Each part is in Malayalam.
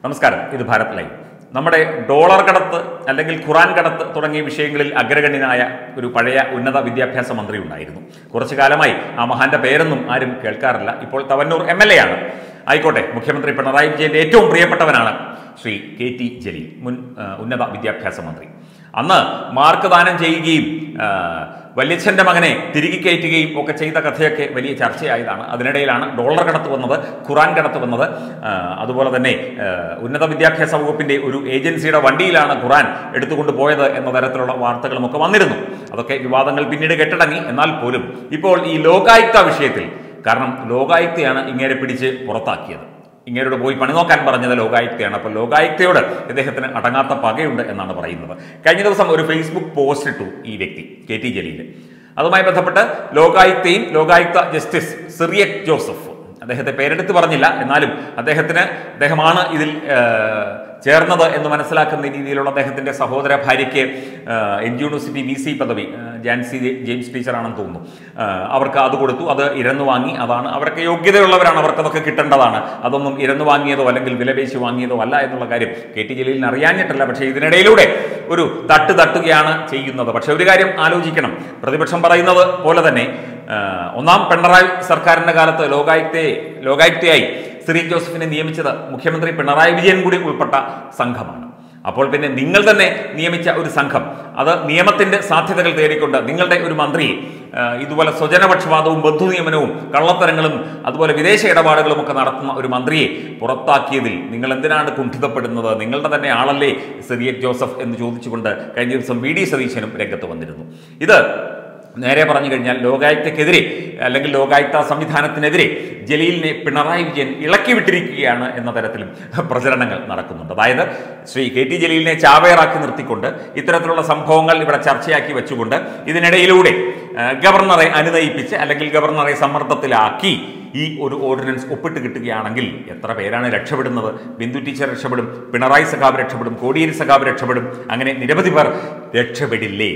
നമസ്കാരം ഇത് ഭാരത് ലൈവ് നമ്മുടെ ഡോളർ കടത്ത് അല്ലെങ്കിൽ ഖുറാൻ കടത്ത് തുടങ്ങിയ വിഷയങ്ങളിൽ അഗ്രഗണ്യനായ ഒരു പഴയ ഉന്നത വിദ്യാഭ്യാസ മന്ത്രി ഉണ്ടായിരുന്നു കുറച്ചു കാലമായി ആ മഹാന്റെ പേരൊന്നും ആരും കേൾക്കാറില്ല ഇപ്പോൾ തവന്നൂർ എം എൽ എ ആണ് ആയിക്കോട്ടെ മുഖ്യമന്ത്രി പിണറായി വിജയന്റെ ഏറ്റവും പ്രിയപ്പെട്ടവനാണ് ശ്രീ കെ ടി ജലീൽ മുൻ ആ, ഉന്നത വിദ്യാഭ്യാസ മന്ത്രി അന്ന് മാർക്ക് ദാനം ചെയ്യുകയും ആ, വല്യച്ഛൻ്റെ മകനെ തിരികെ കയറ്റുകയും ഒക്കെ ചെയ്ത കഥയൊക്കെ വലിയ ചർച്ചയായതാണ് അതിനിടയിലാണ് ഡോളർ കടത്ത് വന്നത് ഖുറാൻ കടത്ത് വന്നത് ആ, അതുപോലെ തന്നെ ആ, ഉന്നത വിദ്യാഭ്യാസ വകുപ്പിന്റെ ഒരു ഏജൻസിയുടെ വണ്ടിയിലാണ് ഖുറാൻ എടുത്തുകൊണ്ട് പോയത് എന്ന തരത്തിലുള്ള വാർത്തകളും ഒക്കെ വന്നിരുന്നു അതൊക്കെ വിവാദങ്ങൾ പിന്നീട് കെട്ടടങ്ങി എന്നാൽ പോലും ഇപ്പോൾ ഈ ലോകായുക്ത വിഷയത്തിൽ കാരണം ലോകായുക്തയാണ് ഇങ്ങേരെ പിടിച്ച് പുറത്താക്കിയത് ഇങ്ങേരോട് പോയി പണി നോക്കാൻ പറഞ്ഞത് ലോകായുക്തയാണ് അപ്പോൾ ലോകായുക്തയോട് ഇദ്ദേഹത്തിന് അടങ്ങാത്ത പകയുണ്ട് എന്നാണ് പറയുന്നത് കഴിഞ്ഞ ദിവസം ഒരു ഫേസ്ബുക്ക് പോസ്റ്റ് ഇട്ടു ഈ വ്യക്തി കെ ടി ജലീൽ അതുമായി ബന്ധപ്പെട്ട് ലോകായുക്തയും ലോകായുക്ത ജസ്റ്റിസ് സിറിയക് ജോസഫ് അദ്ദേഹത്തെ പേരെടുത്ത് പറഞ്ഞില്ല എന്നാലും അദ്ദേഹത്തിന് അദ്ദേഹമാണ് ഇതിൽ ആ, ചേർന്നത് എന്ന് മനസ്സിലാക്കുന്ന രീതിയിലുള്ള അദ്ദേഹത്തിന്റെ സഹോദര ഭാര്യയ്ക്ക് N G university V C പദവി ആ, ജാൻസി ജെയിംസ് ടീച്ചറാണെന്ന് തോന്നുന്നു ആ, അവർക്ക് അത് കൊടുത്തു അത് ഇരന്നു വാങ്ങി അതാണ് അവർക്ക് യോഗ്യതയുള്ളവരാണ് അവർക്കതൊക്കെ കിട്ടേണ്ടതാണ് അതൊന്നും ഇരന്നു വാങ്ങിയതോ അല്ലെങ്കിൽ വിലപേശി വാങ്ങിയതോ അല്ല എന്നുള്ള കാര്യം കെ ടി ജലീലിന് അറിയാഞ്ഞിട്ടല്ല പക്ഷേ ഇതിനിടയിലൂടെ ഒരു തട്ട് തട്ടുകയാണ് ചെയ്യുന്നത് പക്ഷെ ഒരു കാര്യം ആലോചിക്കണം പ്രതിപക്ഷം പറയുന്നത് പോലെ തന്നെ ആ, ഒന്നാം പിണറായി സർക്കാരിന്റെ കാലത്ത് ലോകായുക്തയെ ലോകായുക്തയായി സിറി ജോസഫിനെ നിയമിച്ചത് മുഖ്യമന്ത്രി പിണറായി വിജയൻ കൂടി ഉൾപ്പെട്ട സംഘമാണ് അപ്പോൾ പിന്നെ നിങ്ങൾ തന്നെ നിയമിച്ച ഒരു സംഘം അത് നിയമത്തിന്റെ സാധ്യതകൾ തേടിക്കൊണ്ട് നിങ്ങളുടെ ഒരു മന്ത്രിയെ ആ, ഇതുപോലെ സ്വജനപക്ഷപാതവും ബന്ധുനിയമനവും കള്ളത്തരങ്ങളും അതുപോലെ വിദേശ ഇടപാടുകളും ഒക്കെ നടത്തുന്ന ഒരു മന്ത്രിയെ പുറത്താക്കിയതിൽ നിങ്ങൾ എന്തിനാണ് കുണ്ഠിതപ്പെടുന്നത് നിങ്ങളുടെ തന്നെ ആളല്ലേ സിറിയക് ജോസഫ് എന്ന് ചോദിച്ചുകൊണ്ട് കഴിഞ്ഞ ദിവസം വി ഡി സതീശനും രംഗത്ത് വന്നിരുന്നു ഇത് നേരെ പറഞ്ഞു കഴിഞ്ഞാൽ ലോകായുക്തക്കെതിരെ അല്ലെങ്കിൽ ലോകായുക്ത സംവിധാനത്തിനെതിരെ ജലീലിനെ പിണറായി വിജയൻ ഇളക്കി വിട്ടിരിക്കുകയാണ് എന്ന തരത്തിലും പ്രചരണങ്ങൾ നടക്കുന്നുണ്ട് അതായത് ശ്രീ കെ ടി ജലീലിനെ ചാവേറാക്കി നിർത്തിക്കൊണ്ട് ഇത്തരത്തിലുള്ള സംഭവങ്ങൾ ഇവിടെ ചർച്ചയാക്കി വെച്ചുകൊണ്ട് ഇതിനിടയിലൂടെ ആ, ഗവർണറെ അനുനയിപ്പിച്ച് അല്ലെങ്കിൽ ഗവർണറെ സമ്മർദ്ദത്തിലാക്കി ഈ ഒരു ഓർഡിനൻസ് ഒപ്പിട്ട് കിട്ടുകയാണെങ്കിൽ എത്ര പേരാണ് രക്ഷപ്പെടുന്നത് ബിന്ദു ടീച്ചർ രക്ഷപ്പെടും പിണറായി സഖാവ് രക്ഷപ്പെടും കോടിയേരി സഖാവ് രക്ഷപ്പെടും അങ്ങനെ നിരവധി പേർ രക്ഷപ്പെടില്ലേ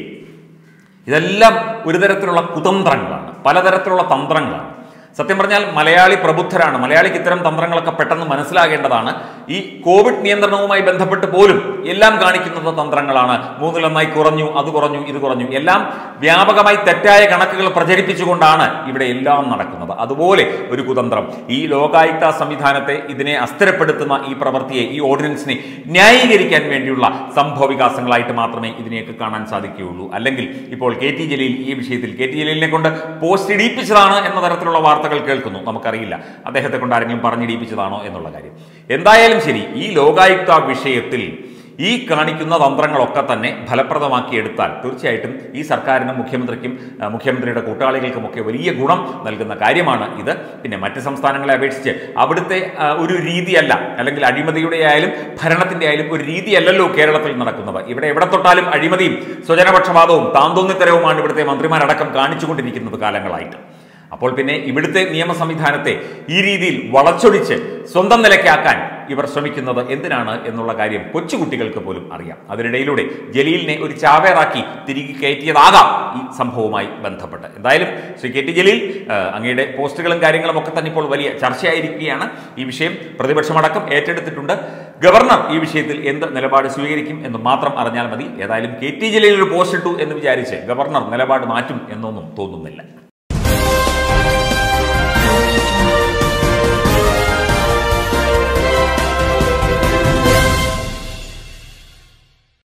ഇതെല്ലാം ഒരു തരത്തിലുള്ള കുതന്ത്രങ്ങളാണ് പലതരത്തിലുള്ള തന്ത്രങ്ങളാണ് സത്യം പറഞ്ഞാൽ മലയാളി പ്രബുദ്ധരാണ് മലയാളിക്ക് ഇത്തരം തന്ത്രങ്ങളൊക്കെ പെട്ടെന്ന് മനസ്സിലാകേണ്ടതാണ് ഈ കോവിഡ് നിയന്ത്രണവുമായി ബന്ധപ്പെട്ട് പോലും എല്ലാം കാണിക്കുന്നത് തന്ത്രങ്ങളാണ് മൂന്നിലൊന്നായി കുറഞ്ഞു അത് കുറഞ്ഞു ഇത് കുറഞ്ഞു എല്ലാം വ്യാപകമായി തെറ്റായ കണക്കുകൾ പ്രചരിപ്പിച്ചുകൊണ്ടാണ് ഇവിടെ എല്ലാം നടക്കുന്നത് അതുപോലെ ഒരു കുതന്ത്രം ഈ ലോകായുക്ത സംവിധാനത്തെ ഇതിനെ അസ്ഥിരപ്പെടുത്തുന്ന ഈ പ്രവൃത്തിയെ ഈ ഓർഡിനൻസിനെ ന്യായീകരിക്കാൻ വേണ്ടിയുള്ള സംഭവ വികാസങ്ങളായിട്ട് മാത്രമേ ഇതിനെയൊക്കെ കാണാൻ സാധിക്കുകയുള്ളൂ അല്ലെങ്കിൽ ഇപ്പോൾ കെ ടി ജലീൽ ഈ വിഷയത്തിൽ കെ ടി ജലീലിനെ കൊണ്ട് പോസ്റ്റ് ഇടിയിപ്പിച്ചതാണ് എന്ന തരത്തിലുള്ള വാർത്തകൾ കേൾക്കുന്നു നമുക്കറിയില്ല അദ്ദേഹത്തെ കൊണ്ട് ആരെങ്കിലും പറഞ്ഞിടിയിപ്പിച്ചതാണോ എന്നുള്ള കാര്യം എന്തായാലും ശരി ഈ ലോകായുക്ത വിഷയത്തിൽ ഈ കാണിക്കുന്ന തന്ത്രങ്ങളൊക്കെ തന്നെ ഫലപ്രദമാക്കി എടുത്താൽ തീർച്ചയായിട്ടും ഈ സർക്കാരിനും മുഖ്യമന്ത്രിക്കും ആ, മുഖ്യമന്ത്രിയുടെ കൂട്ടാളികൾക്കുമൊക്കെ വലിയ ഗുണം നൽകുന്ന കാര്യമാണ് ഇത് പിന്നെ മറ്റ് സംസ്ഥാനങ്ങളെ അപേക്ഷിച്ച് അവിടുത്തെ ആ, ഒരു രീതിയല്ല അല്ലെങ്കിൽ അഴിമതിയുടെ ആയാലും ഭരണത്തിന്റെ ആയാലും ഒരു രീതിയല്ലല്ലോ കേരളത്തിൽ നടക്കുന്നത് ഇവിടെ എവിടെ തൊട്ടാലും അഴിമതിയും സ്വജനപക്ഷപാതവും താന്തോന്നിത്തരവുമാണ് ഇവിടുത്തെ മന്ത്രിമാരടക്കം കാണിച്ചുകൊണ്ടിരിക്കുന്നത് കാലങ്ങളായിട്ട് അപ്പോൾ പിന്നെ ഇവിടുത്തെ നിയമ സംവിധാനത്തെ ഈ രീതിയിൽ വളച്ചൊടിച്ച് സ്വന്തം നിലയ്ക്കാക്കാൻ ഇവർ ശ്രമിക്കുന്നത് എന്തിനാണ് എന്നുള്ള കാര്യം കൊച്ചുകുട്ടികൾക്ക് പോലും അറിയാം അതിനിടയിലൂടെ ജലീലിനെ ഒരു ചാവേറാക്കി തിരികെ കയറ്റിയതാകാം ഈ സംഭവവുമായി ബന്ധപ്പെട്ട് എന്തായാലും ശ്രീ കെ ടി ജലീൽ ആ, അങ്ങയുടെ പോസ്റ്റുകളും കാര്യങ്ങളും ഒക്കെ തന്നെ ഇപ്പോൾ വലിയ ചർച്ചയായിരിക്കുകയാണ് ഈ വിഷയം പ്രതിപക്ഷമടക്കം ഏറ്റെടുത്തിട്ടുണ്ട് ഗവർണർ ഈ വിഷയത്തിൽ എന്ത് നിലപാട് സ്വീകരിക്കും എന്ന് മാത്രം അറിഞ്ഞാൽ മതി ഏതായാലും കെ ടി ജലീൽ ഒരു പോസ്റ്റ് ഇട്ടു എന്ന് വിചാരിച്ച് ഗവർണർ നിലപാട് മാറ്റും എന്നൊന്നും തോന്നുന്നില്ല